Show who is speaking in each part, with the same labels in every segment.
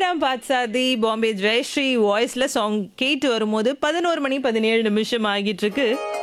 Speaker 1: ஸ்ரீராம் பாட்சாதி பாம்பே ஜெயஸ்ரீ வாய்ஸ்ல சாங் கேட்டு வரும்போது பதினோரு மணி பதினேழு நிமிஷம் ஆகிட்டு இருக்கு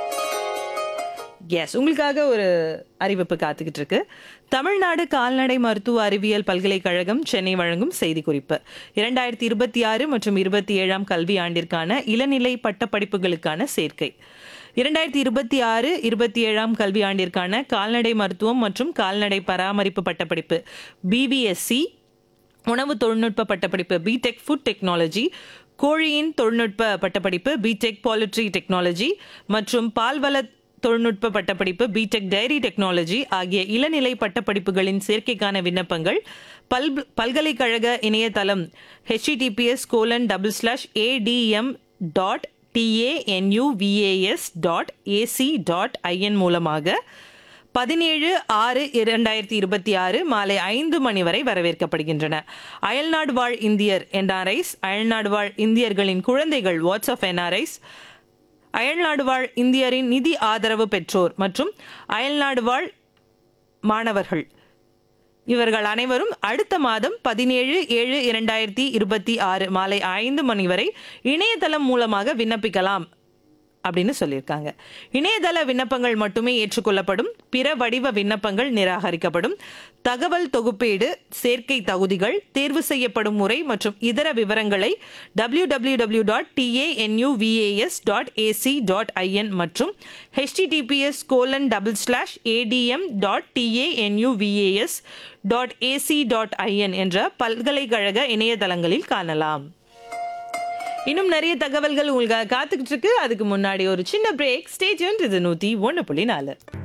Speaker 1: எஸ் உங்களுக்காக ஒரு அறிவிப்பு காத்துக்கிட்டு இருக்கு தமிழ்நாடு கால்நடை மருத்துவ அறிவியல் பல்கலைக்கழகம் சென்னை வழங்கும் செய்திக்குறிப்பு இரண்டாயிரத்தி இருபத்தி ஆறு மற்றும் இருபத்தி ஏழாம் கல்வி ஆண்டிற்கான இளநிலை பட்டப்படிப்புகளுக்கான சேர்க்கை இரண்டாயிரத்தி இருபத்தி ஆறு இருபத்தி ஏழாம் கல்வி ஆண்டிற்கான கால்நடை மருத்துவம் மற்றும் கால்நடை பராமரிப்பு பட்டப்படிப்பு பிபிஎஸ்சி உணவு தொழில்நுட்ப பட்டப்படிப்பு பிடெக் ஃபுட் டெக்னாலஜி கோழியின் தொழில்நுட்ப பட்டப்படிப்பு பிடெக் பாலிட்ரி டெக்னாலஜி மற்றும் பால்வள தொழில்நுட்ப பட்டப்படிப்பு பிடெக் டைரி டெக்னாலஜி ஆகிய இளநிலை பட்டப்படிப்புகளின் சேர்க்கைக்கான விண்ணப்பங்கள் பல் பல்கலைக்கழக இணையதளம் HTTPS colon double slash ATM dot TANUVAS dot AC dot IN மூலமாக பதினேழு ஆறு இரண்டாயிரத்தி இருபத்தி ஆறு மாலை ஐந்து மணி வரை வரவேற்கப்படுகின்றன அயல்நாடு வாழ் இந்தியர் என்ஆர்ஐஸ் அயல்நாடு வாழ் இந்தியர்களின் குழந்தைகள் வாட்ஸ்அப் என்ஆர்ஐஸ் அயல்நாடு வாழ் இந்தியரின் நிதி ஆதரவு பெற்றோர் மற்றும் அயல்நாடு வாழ் மாணவர்கள் இவர்கள் அனைவரும் அடுத்த மாதம் பதினேழு ஏழு இரண்டாயிரத்தி இருபத்தி ஆறு மாலை ஐந்து மணி வரை இணையதளம் மூலமாக விண்ணப்பிக்கலாம் அப்படின்னு சொல்லியிருக்காங்க இணையதள விண்ணப்பங்கள் மட்டுமே ஏற்றுக்கொள்ளப்படும் பிற வடிவ விண்ணப்பங்கள் நிராகரிக்கப்படும் தகவல் தொகுப்பீடு சேர்க்கை தகுதிகள் தேர்வு செய்யப்படும் முறை மற்றும் இதர விவரங்களை W W W dot TANUVAS dot AC dot IN மற்றும் HTTPS colon double slash ATM dot TANUVAS dot AC dot IN என்ற பல்கலைக்கழக இணையதளங்களில் காணலாம் இன்னும் நிறைய தகவல்கள் உங்களுக்காக காத்துக்கிட்டு இருக்கு அதுக்கு முன்னாடி ஒரு சின்ன பிரேக் ஸ்டேஜ் இது நூத்தி ஒன்று புள்ளி நாலு